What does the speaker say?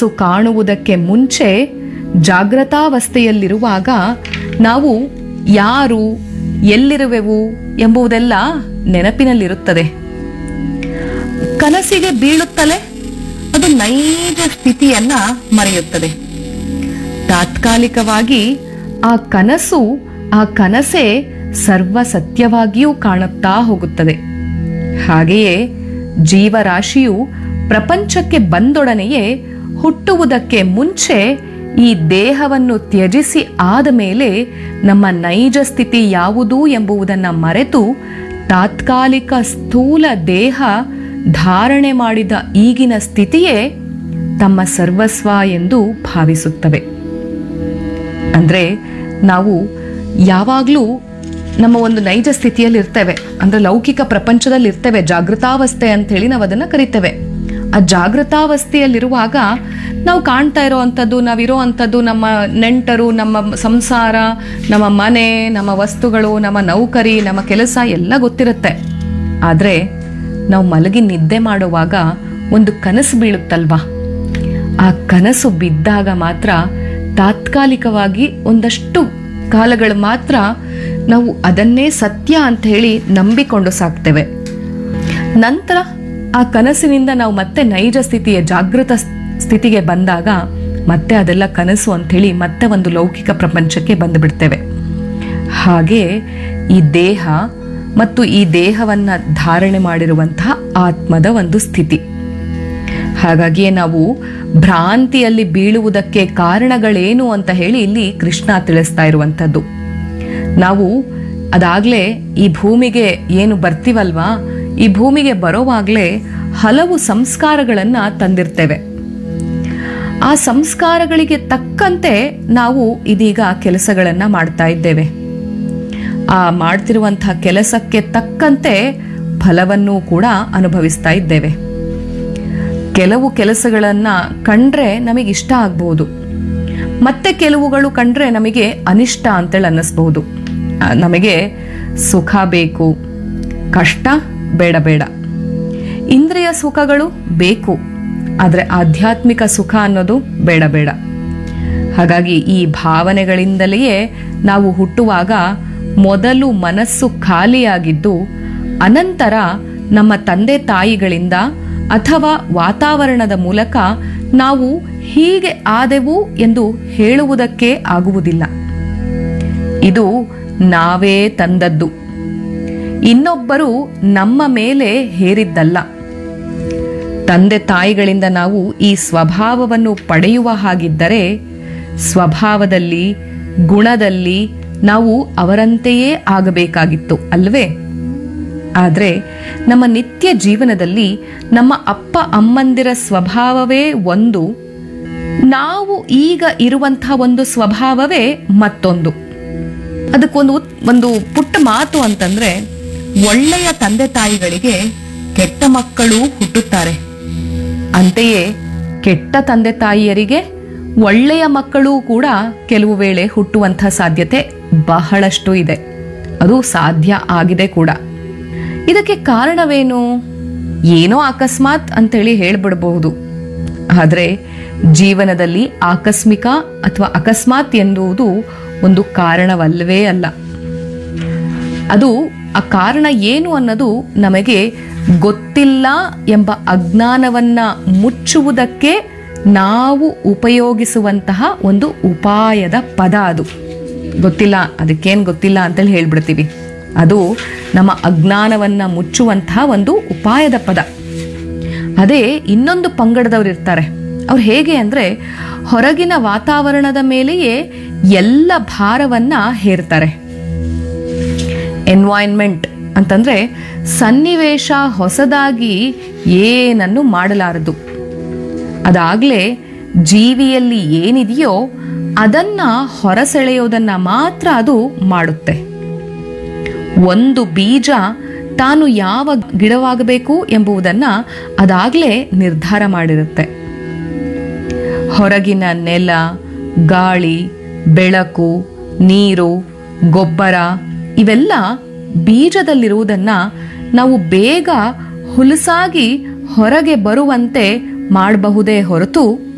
ಕನಸು ಕಾಣುವುದಕ್ಕೆ ಮುಂಚೆ ಜಾಗೃತಾವಸ್ಥೆಯಲ್ಲಿರುವಾಗ ನಾವು ಯಾರು ಎಲ್ಲಿರುವೆವು ಎಂಬುದೆಲ್ಲ ನೆನಪಿನಲ್ಲಿರುತ್ತದೆ ಕನಸಿಗೆ ಬೀಳುತ್ತಲೇ ಅದು ನೈಜ ಸ್ಥಿತಿಯನ್ನ ಮರೆಯುತ್ತದೆ ತಾತ್ಕಾಲಿಕವಾಗಿ ಆ ಕನಸು ಆ ಕನಸೇ ಸರ್ವ ಸತ್ಯವಾಗಿಯೂ ಕಾಣುತ್ತಾ ಹೋಗುತ್ತದೆ ಹಾಗೆಯೇ ಜೀವರಾಶಿಯು ಪ್ರಪಂಚಕ್ಕೆ ಬಂದೊಡನೆಯೇ ಹುಟ್ಟುವುದಕ್ಕೆ ಮುಂಚೆ ಈ ದೇಹವನ್ನು ತ್ಯಜಿಸಿ ಆದ ಮೇಲೆ ನಮ್ಮ ನೈಜ ಸ್ಥಿತಿ ಯಾವುದು ಎಂಬುದನ್ನು ಮರೆತು ತಾತ್ಕಾಲಿಕ ಸ್ಥೂಲ ದೇಹ ಧಾರಣೆ ಮಾಡಿದ ಈಗಿನ ಸ್ಥಿತಿಯೇ ತಮ್ಮ ಸರ್ವಸ್ವ ಎಂದು ಭಾವಿಸುತ್ತವೆ ಅಂದ್ರೆ ನಾವು ಯಾವಾಗಲೂ ನಮ್ಮ ಒಂದು ನೈಜ ಸ್ಥಿತಿಯಲ್ಲಿ ಇರ್ತೇವೆ ಅಂದ್ರೆ ಲೌಕಿಕ ಪ್ರಪಂಚದಲ್ಲಿ ಇರ್ತೇವೆ ಜಾಗೃತಾವಸ್ಥೆ ಅಂತ ಹೇಳಿ ನಾವು ಅದನ್ನ ಕರಿತೇವೆ ಆ ಜಾಗೃತಾವಸ್ಥೆಯಲ್ಲಿರುವಾಗ ನಾವು ಕಾಣ್ತಾ ಇರೋ ಅಂಥದ್ದು ನಾವಿರೋ ಅಂಥದ್ದು ನಮ್ಮ ನೆಂಟರು ನಮ್ಮ ಸಂಸಾರ ನಮ್ಮ ಮನೆ ನಮ್ಮ ವಸ್ತುಗಳು ನಮ್ಮ ನೌಕರಿ ನಮ್ಮ ಕೆಲಸ ಎಲ್ಲ ಗೊತ್ತಿರುತ್ತೆ ಆದರೆ ನಾವು ಮಲಗಿ ನಿದ್ದೆ ಮಾಡುವಾಗ ಒಂದು ಕನಸು ಬೀಳುತ್ತಲ್ವಾ ಆ ಕನಸು ಬಿದ್ದಾಗ ಮಾತ್ರ ತಾತ್ಕಾಲಿಕವಾಗಿ ಒಂದಷ್ಟು ಕಾಲಗಳು ಮಾತ್ರ ನಾವು ಅದನ್ನೇ ಸತ್ಯ ಅಂತ ಹೇಳಿ ನಂಬಿಕೊಂಡು ಸಾಕ್ತೇವೆ ನಂತರ ಆ ಕನಸಿನಿಂದ ನಾವು ಮತ್ತೆ ನೈಜ ಸ್ಥಿತಿಯ ಜಾಗೃತ ಸ್ಥಿತಿಗೆ ಬಂದಾಗ ಮತ್ತೆ ಅದೆಲ್ಲ ಕನಸು ಅಂಥೇಳಿ ಮತ್ತೆ ಒಂದು ಲೌಕಿಕ ಪ್ರಪಂಚಕ್ಕೆ ಬಂದು ಬಿಡ್ತೇವೆ ಹಾಗೆ ಈ ದೇಹ ಮತ್ತು ಈ ದೇಹವನ್ನ ಧಾರಣೆ ಮಾಡಿರುವಂತಹ ಆತ್ಮದ ಒಂದು ಸ್ಥಿತಿ ಹಾಗಾಗಿಯೇ ನಾವು ಭ್ರಾಂತಿಯಲ್ಲಿ ಬೀಳುವುದಕ್ಕೆ ಕಾರಣಗಳೇನು ಅಂತ ಹೇಳಿ ಇಲ್ಲಿ ಕೃಷ್ಣ ತಿಳಿಸ್ತಾ ಇರುವಂಥದ್ದು ನಾವು ಅದಾಗ್ಲೇ ಈ ಭೂಮಿಗೆ ಏನು ಬರ್ತೀವಲ್ವಾ ಈ ಭೂಮಿಗೆ ಬರೋವಾಗ್ಲೇ ಹಲವು ಸಂಸ್ಕಾರಗಳನ್ನ ತಂದಿರ್ತೇವೆ ಆ ಸಂಸ್ಕಾರಗಳಿಗೆ ತಕ್ಕಂತೆ ನಾವು ಇದೀಗ ಕೆಲಸಗಳನ್ನ ಮಾಡ್ತಾ ಇದ್ದೇವೆ ಆ ಮಾಡ್ತಿರುವಂತಹ ಕೆಲಸಕ್ಕೆ ತಕ್ಕಂತೆ ಫಲವನ್ನು ಕೂಡ ಅನುಭವಿಸ್ತಾ ಇದ್ದೇವೆ ಕೆಲವು ಕೆಲಸಗಳನ್ನ ಕಂಡ್ರೆ ನಮಗೆ ಇಷ್ಟ ಆಗ್ಬಹುದು ಮತ್ತೆ ಕೆಲವುಗಳು ಕಂಡ್ರೆ ನಮಗೆ ಅನಿಷ್ಟ ಅಂತೇಳಿ ಅನ್ನಿಸ್ಬಹುದು ಆ, ನಮಗೆ ಸುಖ ಬೇಕು ಕಷ್ಟ ಬೇಡ ಬೇಡ ಇಂದ್ರಿಯ ಸುಖಗಳು ಬೇಕು ಆದರೆ ಆಧ್ಯಾತ್ಮಿಕ ಸುಖ ಅನ್ನೋದು ಬೇಡ ಬೇಡ ಹಾಗಾಗಿ ಈ ಭಾವನೆಗಳಿಂದಲೇ ನಾವು ಹುಟ್ಟುವಾಗ ಮೊದಲು ಮನಸ್ಸು ಖಾಲಿಯಾಗಿದ್ದು ಅನಂತರ ನಮ್ಮ ತಂದೆ ತಾಯಿಗಳಿಂದ ಅಥವಾ ವಾತಾವರಣದ ಮೂಲಕ ನಾವು ಹೀಗೆ ಆದೆವು ಎಂದು ಹೇಳುವುದಕ್ಕೆ ಆಗುವುದಿಲ್ಲ ಇದು ನಾವೇ ತಂದದ್ದು ಇನ್ನೊಬ್ಬರು ನಮ್ಮ ಮೇಲೆ ಹೇರಿದ್ದಲ್ಲ ತಂದೆ ತಾಯಿಗಳಿಂದ ನಾವು ಈ ಸ್ವಭಾವವನ್ನು ಪಡೆಯುವ ಹಾಗಿದ್ದರೆ ಸ್ವಭಾವದಲ್ಲಿ ಗುಣದಲ್ಲಿ ನಾವು ಅವರಂತೆಯೇ ಆಗಬೇಕಾಗಿತ್ತು ಅಲ್ವೇ ಆದರೆ ನಮ್ಮ ನಿತ್ಯ ಜೀವನದಲ್ಲಿ ನಮ್ಮ ಅಪ್ಪ ಅಮ್ಮಂದಿರ ಸ್ವಭಾವವೇ ಒಂದು ನಾವು ಈಗ ಇರುವಂತಹ ಒಂದು ಸ್ವಭಾವವೇ ಮತ್ತೊಂದು ಅದಕ್ಕೊಂದು ಉತ್- ಒಂದು ಪುಟ್ಟ ಮಾತು ಅಂತಂದ್ರೆ ಒಳ್ಳೆಯ ತಂದೆ ತಾಯಿಗಳಿಗೆ ಕೆಟ್ಟ ಮಕ್ಕಳು ಹುಟ್ಟುತ್ತಾರೆ ಅಂತೆಯೇ ಕೆಟ್ಟ ತಂದೆ ತಾಯಿಯರಿಗೆ ಒಳ್ಳೆಯ ಮಕ್ಕಳು ಕೂಡ ಕೆಲವು ವೇಳೆ ಹುಟ್ಟುವಂತಹ ಸಾಧ್ಯತೆ ಬಹಳಷ್ಟು ಇದೆ ಅದು ಸಾಧ್ಯ ಆಗಿದೆ ಕೂಡ ಇದಕ್ಕೆ ಕಾರಣವೇನು ಏನೋ ಅಕಸ್ಮಾತ್ ಅಂತೇಳಿ ಹೇಳ್ಬಿಡಬಹುದು ಆದರೆ ಜೀವನದಲ್ಲಿ ಆಕಸ್ಮಿಕ ಅಥವಾ ಅಕಸ್ಮಾತ್ ಎನ್ನುವುದು ಒಂದು ಕಾರಣವಲ್ಲವೇ ಅಲ್ಲ ಅದು ಆ ಕಾರಣ ಏನು ಅನ್ನೋದು ನಮಗೆ ಗೊತ್ತಿಲ್ಲ ಎಂಬ ಅಜ್ಞಾನವನ್ನ ಮುಚ್ಚುವುದಕ್ಕೆ ನಾವು ಉಪಯೋಗಿಸುವಂತಹ ಒಂದು ಉಪಾಯದ ಪದ ಅದು ಗೊತ್ತಿಲ್ಲ ಅದಕ್ಕೇನು ಗೊತ್ತಿಲ್ಲ ಅಂತೇಳಿ ಹೇಳ್ಬಿಡ್ತೀವಿ ಅದು ನಮ್ಮ ಅಜ್ಞಾನವನ್ನ ಮುಚ್ಚುವಂತಹ ಒಂದು ಉಪಾಯದ ಪದ ಅದೇ ಇನ್ನೊಂದು ಪಂಗಡದವ್ರು ಇರ್ತಾರೆ ಅವ್ರು ಹೇಗೆ ಅಂದ್ರೆ ಹೊರಗಿನ ವಾತಾವರಣದ ಮೇಲೆಯೇ ಎಲ್ಲ ಭಾರವನ್ನ ಹೇರ್ತಾರೆ ಎನ್ವೈನ್ಮೆಂಟ್ ಅಂತಂದ್ರೆ ಸನ್ನಿವೇಶ ಹೊಸದಾಗಿ ಏನನ್ನು ಮಾಡಲಾರದು ಅದಾಗ್ಲೇ ಜೀವಿಯಲ್ಲಿ ಏನಿದೆಯೋ ಅದನ್ನ ಹೊರಸೆಳೆಯೋದನ್ನ ಮಾತ್ರ ಅದು ಮಾಡುತ್ತೆ ಒಂದು ಬೀಜ ತಾನು ಯಾವ ಗಿಡವಾಗಬೇಕು ಎಂಬುದನ್ನ ಅದಾಗಲೇ ನಿರ್ಧಾರ ಮಾಡಿರುತ್ತೆ ಹೊರಗಿನ ನೆಲ ಗಾಳಿ ಬೆಳಕು ನೀರು ಗೊಬ್ಬರ ಇವೆಲ್ಲ ಬೀಜದಲ್ಲಿರುವುದನ್ನ ನಾವು ಬೇಗ ಹುಲಸಾಗಿ ಹೊರಗೆ ಬರುವಂತೆ ಮಾಡಬಹುದೇ ಹೊರತು